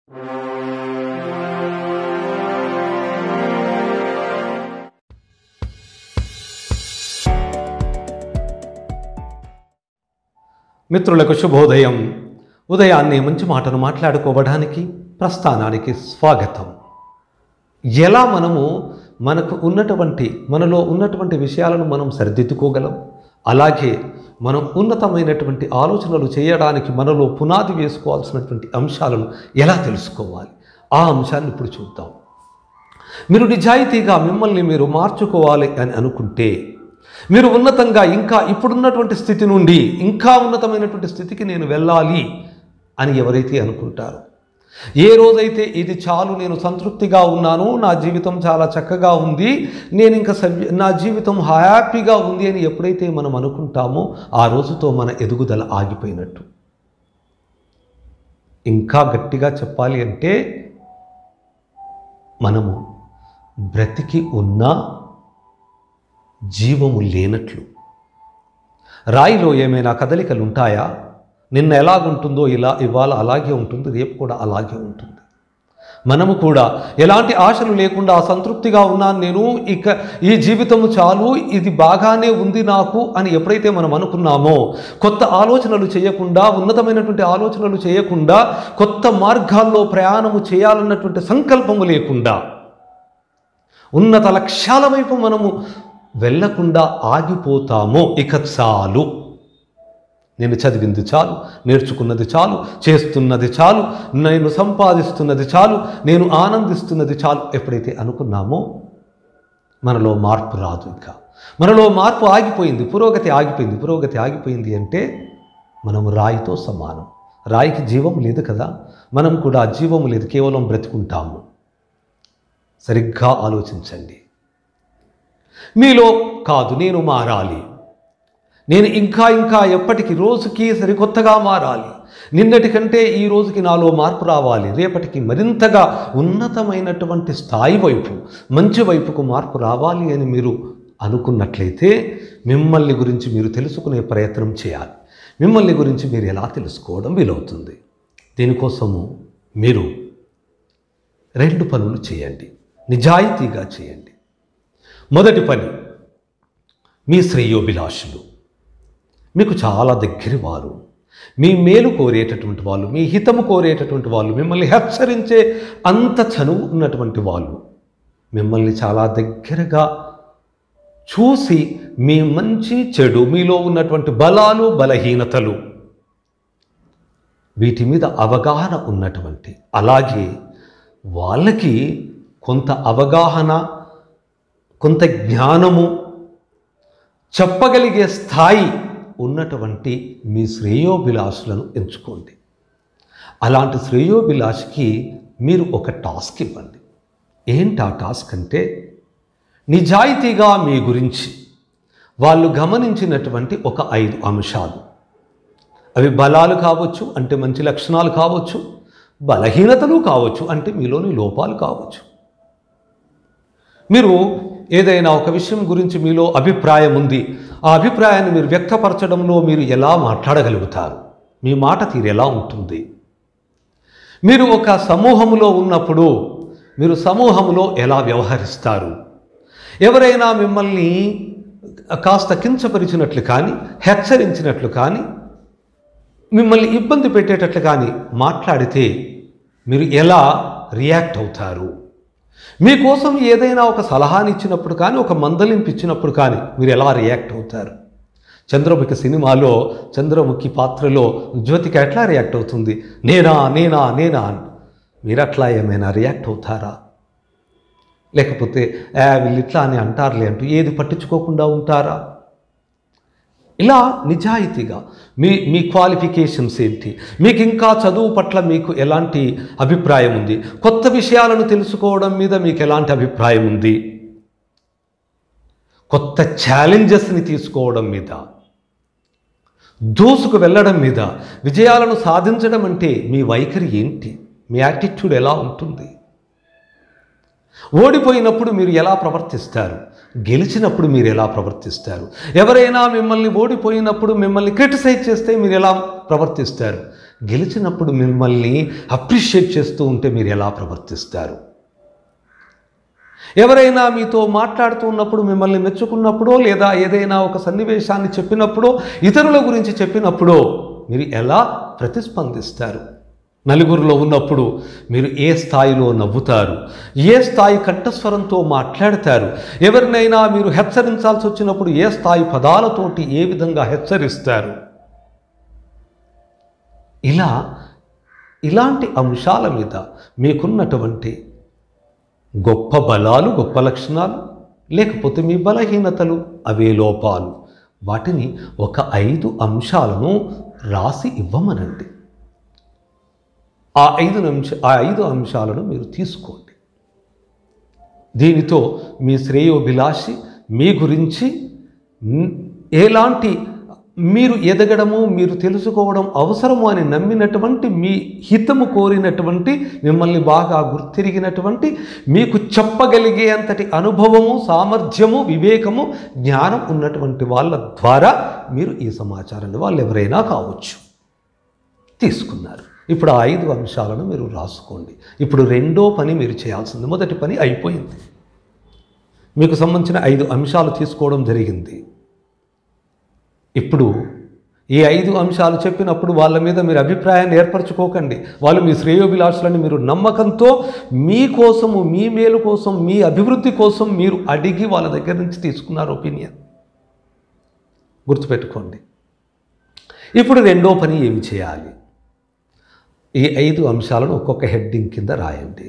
మిత్రులకు శుభోదయం ఉదయాన్నే మంచి మాటను మాట్లాడుకోవడానికి ప్రస్థానానికి స్వాగతం ఎలా మనము మనకు ఉన్నటువంటి మనలో ఉన్నటువంటి విషయాలను మనం సరిదిద్దుకోగలం అలాగే మనం ఉన్నతమైనటువంటి ఆలోచనలు చేయడానికి మనలో పునాది వేసుకోవాల్సినటువంటి అంశాలను ఎలా తెలుసుకోవాలి ఆ అంశాన్ని ఇప్పుడు చూద్దాం మీరు నిజాయితీగా మిమ్మల్ని మీరు మార్చుకోవాలి అని అనుకుంటే మీరు ఉన్నతంగా ఇంకా ఇప్పుడున్నటువంటి స్థితి నుండి ఇంకా ఉన్నతమైనటువంటి స్థితికి నేను వెళ్ళాలి అని ఎవరైతే అనుకుంటారో ఏ రోజైతే ఇది చాలు నేను సంతృప్తిగా ఉన్నాను నా జీవితం చాలా చక్కగా ఉంది నేను ఇంకా సవ్య నా జీవితం హ్యాపీగా ఉంది అని ఎప్పుడైతే మనం అనుకుంటామో ఆ రోజుతో మన ఎదుగుదల ఆగిపోయినట్టు ఇంకా గట్టిగా చెప్పాలి అంటే మనము బ్రతికి ఉన్నా జీవము లేనట్లు రాయిలో ఏమైనా కదలికలు ఉంటాయా నిన్న ఎలాగుంటుందో ఇలా ఇవాళ అలాగే ఉంటుంది రేపు కూడా అలాగే ఉంటుంది మనము కూడా ఎలాంటి ఆశలు లేకుండా సంతృప్తిగా ఉన్నాను నేను ఇక ఈ జీవితము చాలు ఇది బాగానే ఉంది నాకు అని ఎప్పుడైతే మనం అనుకున్నామో కొత్త ఆలోచనలు చేయకుండా ఉన్నతమైనటువంటి ఆలోచనలు చేయకుండా కొత్త మార్గాల్లో ప్రయాణము చేయాలన్నటువంటి సంకల్పము లేకుండా ఉన్నత లక్ష్యాల వైపు మనము వెళ్ళకుండా ఆగిపోతామో ఇక చాలు నేను చదివింది చాలు నేర్చుకున్నది చాలు చేస్తున్నది చాలు నేను సంపాదిస్తున్నది చాలు నేను ఆనందిస్తున్నది చాలు ఎప్పుడైతే అనుకున్నామో మనలో మార్పు రాదు ఇంకా మనలో మార్పు ఆగిపోయింది పురోగతి ఆగిపోయింది పురోగతి ఆగిపోయింది అంటే మనము రాయితో సమానం రాయికి జీవం లేదు కదా మనం కూడా జీవం లేదు కేవలం బ్రతుకుంటాము సరిగ్గా ఆలోచించండి మీలో కాదు నేను మారాలి నేను ఇంకా ఇంకా ఎప్పటికి రోజుకి సరికొత్తగా మారాలి నిన్నటి కంటే ఈ రోజుకి నాలో మార్పు రావాలి రేపటికి మరింతగా ఉన్నతమైనటువంటి స్థాయి వైపు మంచి వైపుకు మార్పు రావాలి అని మీరు అనుకున్నట్లయితే మిమ్మల్ని గురించి మీరు తెలుసుకునే ప్రయత్నం చేయాలి మిమ్మల్ని గురించి మీరు ఎలా తెలుసుకోవడం వీలవుతుంది దీనికోసము మీరు రెండు పనులు చేయండి నిజాయితీగా చేయండి మొదటి పని మీ శ్రేయోభిలాషులు మీకు చాలా దగ్గరి వారు మీ మేలు కోరేటటువంటి వాళ్ళు మీ హితము కోరేటటువంటి వాళ్ళు మిమ్మల్ని హెచ్చరించే అంత చనువు ఉన్నటువంటి వాళ్ళు మిమ్మల్ని చాలా దగ్గరగా చూసి మీ మంచి చెడు మీలో ఉన్నటువంటి బలాలు బలహీనతలు వీటి మీద అవగాహన ఉన్నటువంటి అలాగే వాళ్ళకి కొంత అవగాహన కొంత జ్ఞానము చెప్పగలిగే స్థాయి ఉన్నటువంటి మీ శ్రేయోభిలాషులను ఎంచుకోండి అలాంటి శ్రేయోభిలాషికి మీరు ఒక టాస్క్ ఇవ్వండి ఏంటి ఆ టాస్క్ అంటే నిజాయితీగా మీ గురించి వాళ్ళు గమనించినటువంటి ఒక ఐదు అంశాలు అవి బలాలు కావచ్చు అంటే మంచి లక్షణాలు కావచ్చు బలహీనతలు కావచ్చు అంటే మీలోని లోపాలు కావచ్చు మీరు ఏదైనా ఒక విషయం గురించి మీలో అభిప్రాయం ఉంది ఆ అభిప్రాయాన్ని మీరు వ్యక్తపరచడంలో మీరు ఎలా మాట్లాడగలుగుతారు మీ మాట తీరు ఎలా ఉంటుంది మీరు ఒక సమూహములో ఉన్నప్పుడు మీరు సమూహములో ఎలా వ్యవహరిస్తారు ఎవరైనా మిమ్మల్ని కాస్త కించపరిచినట్లు కానీ హెచ్చరించినట్లు కానీ మిమ్మల్ని ఇబ్బంది పెట్టేటట్లు కానీ మాట్లాడితే మీరు ఎలా రియాక్ట్ అవుతారు మీకోసం ఏదైనా ఒక సలహాని ఇచ్చినప్పుడు కానీ ఒక మందలింపు ఇచ్చినప్పుడు కానీ మీరు ఎలా రియాక్ట్ అవుతారు చంద్రముఖి సినిమాలో చంద్రముఖి పాత్రలో జ్యోతిక ఎట్లా రియాక్ట్ అవుతుంది నేనా నేనా నేనా అని మీరు అట్లా ఏమైనా రియాక్ట్ అవుతారా లేకపోతే "ఏ, వీళ్ళు ఇట్లా అని అంటారులే అంటూ ఏది పట్టించుకోకుండా ఉంటారా ఇలా నిజాయితీగా మీ మీ క్వాలిఫికేషన్స్ ఏంటి మీకు ఇంకా చదువు పట్ల మీకు ఎలాంటి అభిప్రాయం ఉంది కొత్త విషయాలను తెలుసుకోవడం మీద మీకు ఎలాంటి అభిప్రాయం ఉంది కొత్త ఛాలెంజెస్ని తీసుకోవడం మీద దూసుకు వెళ్ళడం మీద విజయాలను సాధించడం అంటే మీ వైఖరి ఏంటి మీ యాటిట్యూడ్ ఎలా ఉంటుంది ఓడిపోయినప్పుడు మీరు ఎలా ప్రవర్తిస్తారు గెలిచినప్పుడు మీరు ఎలా ప్రవర్తిస్తారు ఎవరైనా మిమ్మల్ని ఓడిపోయినప్పుడు మిమ్మల్ని క్రిటిసైజ్ చేస్తే మీరు ఎలా ప్రవర్తిస్తారు గెలిచినప్పుడు మిమ్మల్ని అప్రిషియేట్ చేస్తూ ఉంటే మీరు ఎలా ప్రవర్తిస్తారు ఎవరైనా మీతో మాట్లాడుతూ ఉన్నప్పుడు మిమ్మల్ని మెచ్చుకున్నప్పుడో లేదా ఏదైనా ఒక సన్నివేశాన్ని చెప్పినప్పుడో ఇతరుల గురించి చెప్పినప్పుడో మీరు ఎలా ప్రతిస్పందిస్తారు నలుగురిలో ఉన్నప్పుడు మీరు ఏ స్థాయిలో నవ్వుతారు ఏ స్థాయి కంఠస్వరంతో మాట్లాడతారు ఎవరినైనా మీరు హెచ్చరించాల్సి వచ్చినప్పుడు ఏ స్థాయి పదాలతోటి ఏ విధంగా హెచ్చరిస్తారు ఇలా ఇలాంటి అంశాల మీద మీకున్నటువంటి గొప్ప బలాలు గొప్ప లక్షణాలు లేకపోతే మీ బలహీనతలు అవే లోపాలు వాటిని ఒక ఐదు అంశాలను రాసి ఇవ్వమనండి ఆ ఐదు అంశ ఆ ఐదు అంశాలను మీరు తీసుకోండి దీనితో మీ శ్రేయోభిలాషి మీ గురించి న్- ఎలాంటి మీరు ఎదగడము మీరు తెలుసుకోవడం అవసరము అని నమ్మినటువంటి మీ హితము కోరినటువంటి మిమ్మల్ని బాగా గుర్తిరిగినటువంటి మీకు చెప్పగలిగే అంతటి అనుభవము సామర్థ్యము వివేకము జ్ఞానం ఉన్నటువంటి వాళ్ళ ద్వారా మీరు ఈ సమాచారాన్ని వాళ్ళు ఎవరైనా కావచ్చు తీసుకున్నారు ఇప్పుడు ఆ ఐదు అంశాలను మీరు రాసుకోండి ఇప్పుడు రెండో పని మీరు చేయాల్సింది మొదటి పని అయిపోయింది మీకు సంబంధించిన ఐదు అంశాలు తీసుకోవడం జరిగింది ఇప్పుడు ఈ ఐదు అంశాలు చెప్పినప్పుడు వాళ్ళ మీద మీరు అభిప్రాయాన్ని ఏర్పరచుకోకండి వాళ్ళు మీ శ్రేయోభిలాషులని మీరు నమ్మకంతో మీ కోసము మీ మేలు కోసం మీ అభివృద్ధి కోసం మీరు అడిగి వాళ్ళ దగ్గర నుంచి తీసుకున్నారు ఒపీనియన్ గుర్తుపెట్టుకోండి ఇప్పుడు రెండో పని ఏమి చేయాలి ఈ ఐదు అంశాలను ఒక్కొక్క హెడ్డింగ్ కింద రాయండి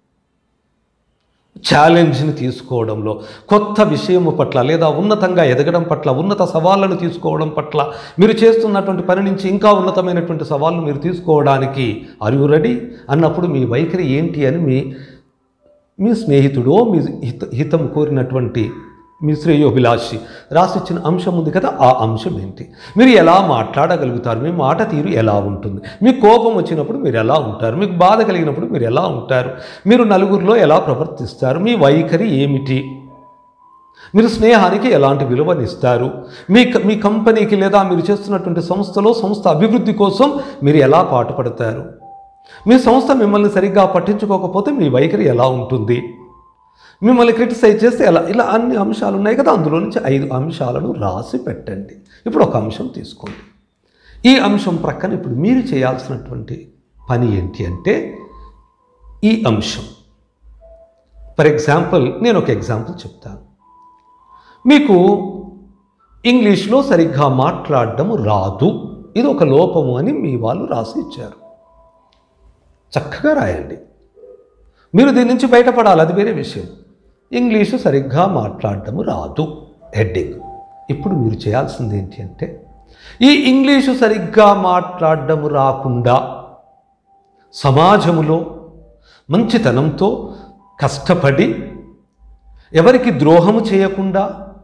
ఛాలెంజ్ని తీసుకోవడంలో కొత్త విషయము పట్ల లేదా ఉన్నతంగా ఎదగడం పట్ల ఉన్నత సవాళ్ళను తీసుకోవడం పట్ల మీరు చేస్తున్నటువంటి పని నుంచి ఇంకా ఉన్నతమైనటువంటి సవాళ్ళు మీరు తీసుకోవడానికి ఆర్ యు రెడీ అన్నప్పుడు మీ వైఖరి ఏంటి అని మీ మీ స్నేహితుడో మీ హిత హితం కోరినటువంటి మీ శ్రేయోభిలాషి రాసిచ్చిన అంశం ఉంది కదా ఆ అంశం ఏంటి మీరు ఎలా మాట్లాడగలుగుతారు మీ మాట తీరు ఎలా ఉంటుంది మీకు కోపం వచ్చినప్పుడు మీరు ఎలా ఉంటారు మీకు బాధ కలిగినప్పుడు మీరు ఎలా ఉంటారు మీరు నలుగురిలో ఎలా ప్రవర్తిస్తారు మీ వైఖరి ఏమిటి మీరు స్నేహానికి ఎలాంటి విలువనిస్తారు మీ క- మీ కంపెనీకి లేదా మీరు చేస్తున్నటువంటి సంస్థలో సంస్థ అభివృద్ధి కోసం మీరు ఎలా పాటుపడతారు మీ సంస్థ మిమ్మల్ని సరిగ్గా పట్టించుకోకపోతే మీ వైఖరి ఎలా ఉంటుంది మిమ్మల్ని క్రిటిసైజ్ చేస్తే ఎలా ఇలా అన్ని అంశాలు ఉన్నాయి కదా అందులో నుంచి ఐదు అంశాలను రాసి పెట్టండి ఇప్పుడు ఒక అంశం తీసుకోండి ఈ అంశం ప్రక్కన ఇప్పుడు మీరు చేయాల్సినటువంటి పని ఏంటి అంటే ఈ అంశం ఫర్ ఎగ్జాంపుల్ నేను ఒక ఎగ్జాంపుల్ చెప్తాను మీకు ఇంగ్లీష్లో సరిగ్గా మాట్లాడడం రాదు ఇది ఒక లోపము అని మీ వాళ్ళు రాసి ఇచ్చారు చక్కగా రాయండి మీరు దీని నుంచి బయటపడాలి అది వేరే విషయం ఇంగ్లీషు సరిగ్గా మాట్లాడడం రాదు హెడ్డింగ్ ఇప్పుడు మీరు చేయాల్సింది ఏంటి అంటే ఈ ఇంగ్లీషు సరిగ్గా మాట్లాడడం రాకుండా సమాజములో మంచితనంతో కష్టపడి ఎవరికి ద్రోహము చేయకుండా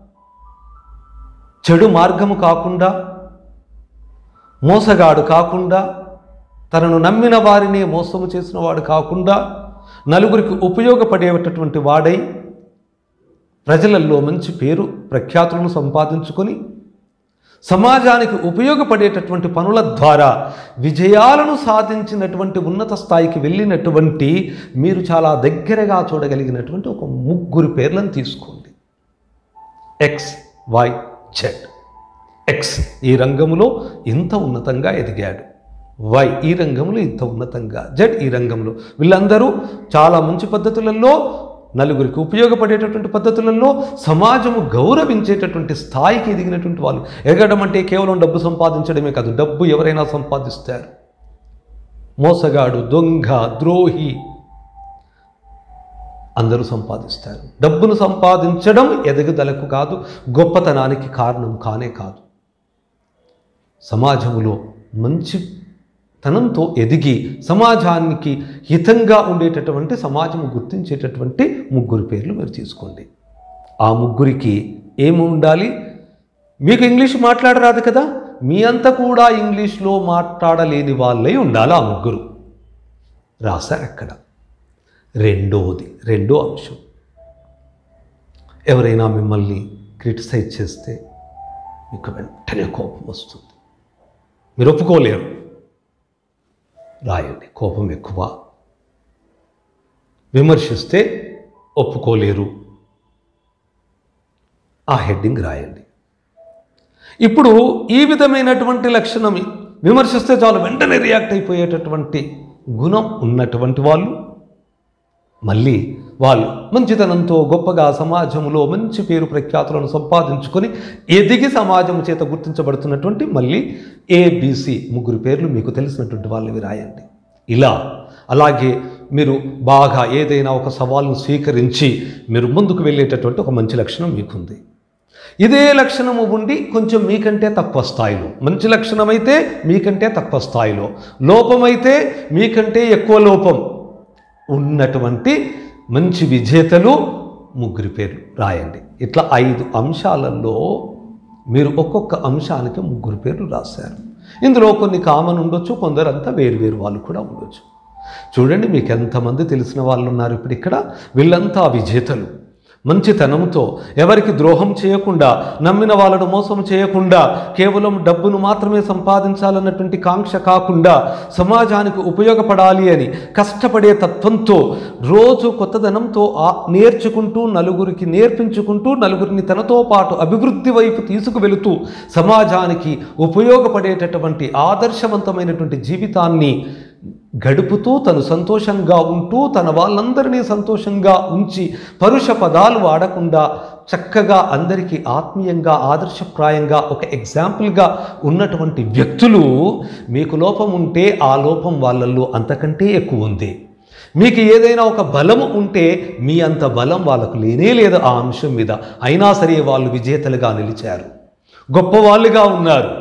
చెడు మార్గము కాకుండా మోసగాడు కాకుండా తనను నమ్మిన వారిని మోసము చేసిన వాడు కాకుండా నలుగురికి ఉపయోగపడేటటువంటి వాడై ప్రజలలో మంచి పేరు ప్రఖ్యాతులను సంపాదించుకొని సమాజానికి ఉపయోగపడేటటువంటి పనుల ద్వారా విజయాలను సాధించినటువంటి ఉన్నత స్థాయికి వెళ్ళినటువంటి మీరు చాలా దగ్గరగా చూడగలిగినటువంటి ఒక ముగ్గురు పేర్లను తీసుకోండి ఎక్స్ వై జెడ్ ఎక్స్ ఈ రంగంలో ఇంత ఉన్నతంగా ఎదిగాడు వై ఈ రంగంలో ఇంత ఉన్నతంగా జెడ్ ఈ రంగంలో వీళ్ళందరూ చాలా మంచి పద్ధతులలో నలుగురికి ఉపయోగపడేటటువంటి పద్ధతులలో సమాజము గౌరవించేటటువంటి స్థాయికి ఎదిగినటువంటి వాళ్ళు ఎదగడం అంటే కేవలం డబ్బు సంపాదించడమే కాదు డబ్బు ఎవరైనా సంపాదిస్తారు మోసగాడు దొంగ ద్రోహి అందరూ సంపాదిస్తారు డబ్బును సంపాదించడం ఎదుగుదలకు కాదు గొప్పతనానికి కారణం కానే కాదు సమాజంలో మంచి తనంతో ఎదిగి సమాజానికి హితంగా ఉండేటటువంటి సమాజము గుర్తించేటటువంటి ముగ్గురు పేర్లు మీరు తీసుకోండి ఆ ముగ్గురికి ఏమి ఉండాలి మీకు ఇంగ్లీష్ మాట్లాడరాదు కదా మీ అంతా కూడా ఇంగ్లీష్లో మాట్లాడలేని వాళ్ళే ఉండాలి ఆ ముగ్గురు రాశారు అక్కడ రెండోది రెండో అంశం ఎవరైనా మిమ్మల్ని క్రిటిసైజ్ చేస్తే మీకు వెంటనే కోపం వస్తుంది మీరు ఒప్పుకోలేరు రాయండి కోపం ఎక్కువ విమర్శిస్తే ఒప్పుకోలేరు ఆ హెడ్డింగ్ రాయండి ఇప్పుడు ఈ విధమైనటువంటి లక్షణం విమర్శిస్తే చాలు వెంటనే రియాక్ట్ అయిపోయేటటువంటి గుణం ఉన్నటువంటి వాళ్ళు మళ్ళీ వాళ్ళు మంచితనంతో గొప్పగా సమాజంలో మంచి పేరు ప్రఖ్యాతులను సంపాదించుకొని ఎదిగి సమాజం చేత గుర్తించబడుతున్నటువంటి మళ్ళీ ఏబిసి ముగ్గురు పేర్లు మీకు తెలిసినటువంటి వాళ్ళవి రాయండి ఇలా అలాగే మీరు బాగా ఏదైనా ఒక సవాల్ను స్వీకరించి మీరు ముందుకు వెళ్ళేటటువంటి ఒక మంచి లక్షణం మీకుంది ఇదే లక్షణము ఉండి కొంచెం మీకంటే తక్కువ స్థాయిలో మంచి లక్షణం అయితే మీకంటే తక్కువ స్థాయిలో లోపమైతే మీకంటే ఎక్కువ లోపం ఉన్నటువంటి మంచి విజేతలు ముగ్గురి పేర్లు రాయండి ఇట్లా ఐదు అంశాలలో మీరు ఒక్కొక్క అంశానికి ముగ్గురు పేర్లు రాశారు ఇందులో కొన్ని కామన్ ఉండొచ్చు కొందరంతా వేరు వేరు వాళ్ళు కూడా ఉండొచ్చు చూడండి మీకు ఎంతమంది తెలిసిన వాళ్ళు ఉన్నారు ఇప్పుడు ఇక్కడ వీళ్ళంతా విజేతలు మంచితనంతో ఎవరికి ద్రోహం చేయకుండా నమ్మిన వాళ్ళను మోసం చేయకుండా కేవలం డబ్బును మాత్రమే సంపాదించాలన్నటువంటి కాంక్ష కాకుండా సమాజానికి ఉపయోగపడాలి అని కష్టపడే తత్వంతో రోజు కొత్తదనంతో ఆ నేర్చుకుంటూ నలుగురికి నేర్పించుకుంటూ నలుగురిని తనతో పాటు అభివృద్ధి వైపు తీసుకువెళుతూ సమాజానికి ఉపయోగపడేటటువంటి ఆదర్శవంతమైనటువంటి జీవితాన్ని గడుపుతూ తను సంతోషంగా ఉంటూ తన వాళ్ళందరినీ సంతోషంగా ఉంచి పరుష పదాలు వాడకుండా చక్కగా అందరికీ ఆత్మీయంగా ఆదర్శప్రాయంగా ఒక ఎగ్జాంపుల్గా ఉన్నటువంటి వ్యక్తులు మీకు లోపం ఉంటే ఆ లోపం వాళ్ళల్లో అంతకంటే ఎక్కువ ఉంది మీకు ఏదైనా ఒక బలము ఉంటే మీ అంత బలం వాళ్ళకు లేనే లేదు ఆ అంశం మీద అయినా సరే వాళ్ళు విజేతలుగా నిలిచారు గొప్పవాళ్ళుగా ఉన్నారు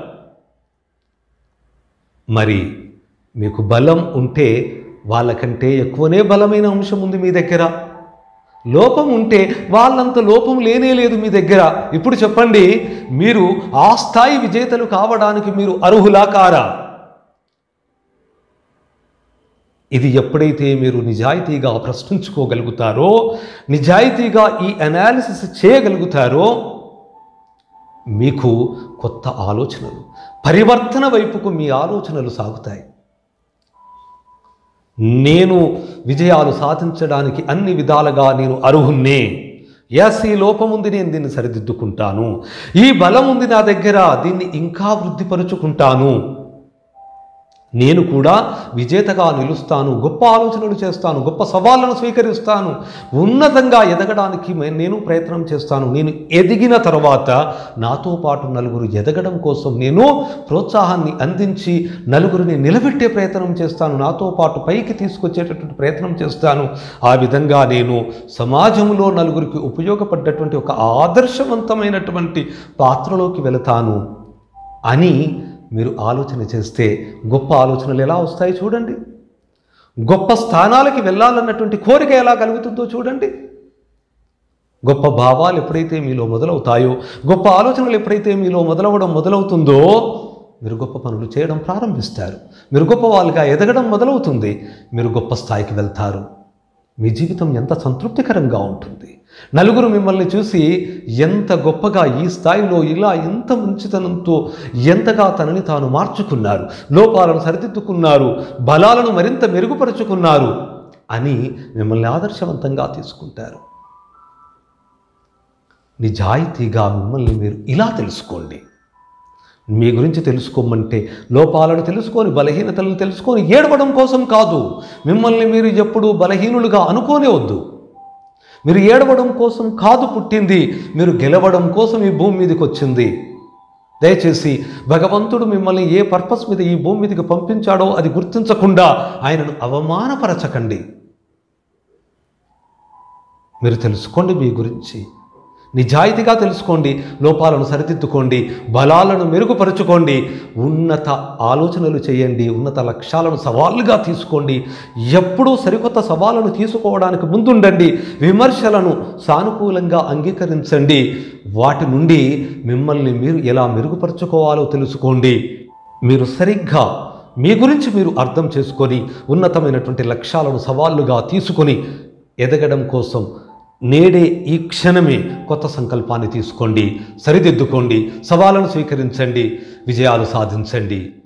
మరి మీకు బలం ఉంటే వాళ్ళకంటే ఎక్కువనే బలమైన అంశం ఉంది మీ దగ్గర లోపం ఉంటే వాళ్ళంత లోపం లేనే లేదు మీ దగ్గర ఇప్పుడు చెప్పండి మీరు ఆ స్థాయి విజేతలు కావడానికి మీరు అర్హులా కారా ఇది ఎప్పుడైతే మీరు నిజాయితీగా ప్రశ్నించుకోగలుగుతారో నిజాయితీగా ఈ అనాలిసిస్ చేయగలుగుతారో మీకు కొత్త ఆలోచనలు పరివర్తన వైపుకు మీ ఆలోచనలు సాగుతాయి నేను విజయాలు సాధించడానికి అన్ని విధాలుగా నేను అర్హున్నే ఎస్ ఈ లోపం ఉంది నేను దీన్ని సరిదిద్దుకుంటాను ఈ బలం ఉంది నా దగ్గర దీన్ని ఇంకా వృద్ధిపరుచుకుంటాను నేను కూడా విజేతగా నిలుస్తాను గొప్ప ఆలోచనలు చేస్తాను గొప్ప సవాళ్ళను స్వీకరిస్తాను ఉన్నతంగా ఎదగడానికి మే- నేను ప్రయత్నం చేస్తాను నేను ఎదిగిన తర్వాత నాతో పాటు నలుగురు ఎదగడం కోసం నేను ప్రోత్సాహాన్ని అందించి నలుగురిని నిలబెట్టే ప్రయత్నం చేస్తాను నాతో పాటు పైకి తీసుకొచ్చేటటువంటి ప్రయత్నం చేస్తాను ఆ విధంగా నేను సమాజంలో నలుగురికి ఉపయోగపడ్డటువంటి ఒక ఆదర్శవంతమైనటువంటి పాత్రలోకి వెళతాను అని మీరు ఆలోచన చేస్తే గొప్ప ఆలోచనలు ఎలా వస్తాయి చూడండి గొప్ప స్థానాలకి వెళ్ళాలన్నటువంటి కోరిక ఎలా కలుగుతుందో చూడండి గొప్ప భావాలు ఎప్పుడైతే మీలో మొదలవుతాయో గొప్ప ఆలోచనలు ఎప్పుడైతే మీలో మొదలవడం మొదలవుతుందో మీరు గొప్ప పనులు చేయడం ప్రారంభిస్తారు మీరు గొప్ప వాళ్ళుగా ఎదగడం మొదలవుతుంది మీరు గొప్ప స్థాయికి వెళ్తారు మీ జీవితం ఎంత సంతృప్తికరంగా ఉంటుంది నలుగురు మిమ్మల్ని చూసి ఎంత గొప్పగా ఈ స్థాయిలో ఇలా ఎంత మంచితనంతో ఎంతగా తనని తాను మార్చుకున్నారు లోపాలను సరిదిద్దుకున్నారు బలాలను మరింత మెరుగుపరుచుకున్నారు అని మిమ్మల్ని ఆదర్శవంతంగా తీసుకుంటారు నిజాయితీగా మిమ్మల్ని మీరు ఇలా తెలుసుకోండి మీ గురించి తెలుసుకోమంటే లోపాలను తెలుసుకొని బలహీనతలను తెలుసుకొని ఏడవడం కోసం కాదు మిమ్మల్ని మీరు ఎప్పుడూ బలహీనులుగా అనుకోనే వద్దు మీరు ఏడవడం కోసం కాదు పుట్టింది మీరు గెలవడం కోసం ఈ భూమి మీదకి వచ్చింది దయచేసి భగవంతుడు మిమ్మల్ని ఏ పర్పస్ మీద ఈ భూమి మీదకి పంపించాడో అది గుర్తించకుండా ఆయనను అవమానపరచకండి మీరు తెలుసుకోండి మీ గురించి నిజాయితీగా తెలుసుకోండి లోపాలను సరిదిద్దుకోండి బలాలను మెరుగుపరుచుకోండి ఉన్నత ఆలోచనలు చేయండి ఉన్నత లక్ష్యాలను సవాళ్ళుగా తీసుకోండి ఎప్పుడూ సరికొత్త సవాళ్ళను తీసుకోవడానికి ముందుండండి విమర్శలను సానుకూలంగా అంగీకరించండి వాటి నుండి మిమ్మల్ని మీరు ఎలా మెరుగుపరుచుకోవాలో తెలుసుకోండి మీరు సరిగ్గా మీ గురించి మీరు అర్థం చేసుకొని ఉన్నతమైనటువంటి లక్ష్యాలను సవాళ్ళుగా తీసుకొని ఎదగడం కోసం నేడే ఈ క్షణమే కొత్త సంకల్పాన్ని తీసుకోండి సరిదిద్దుకోండి సవాళ్ళను స్వీకరించండి విజయాలు సాధించండి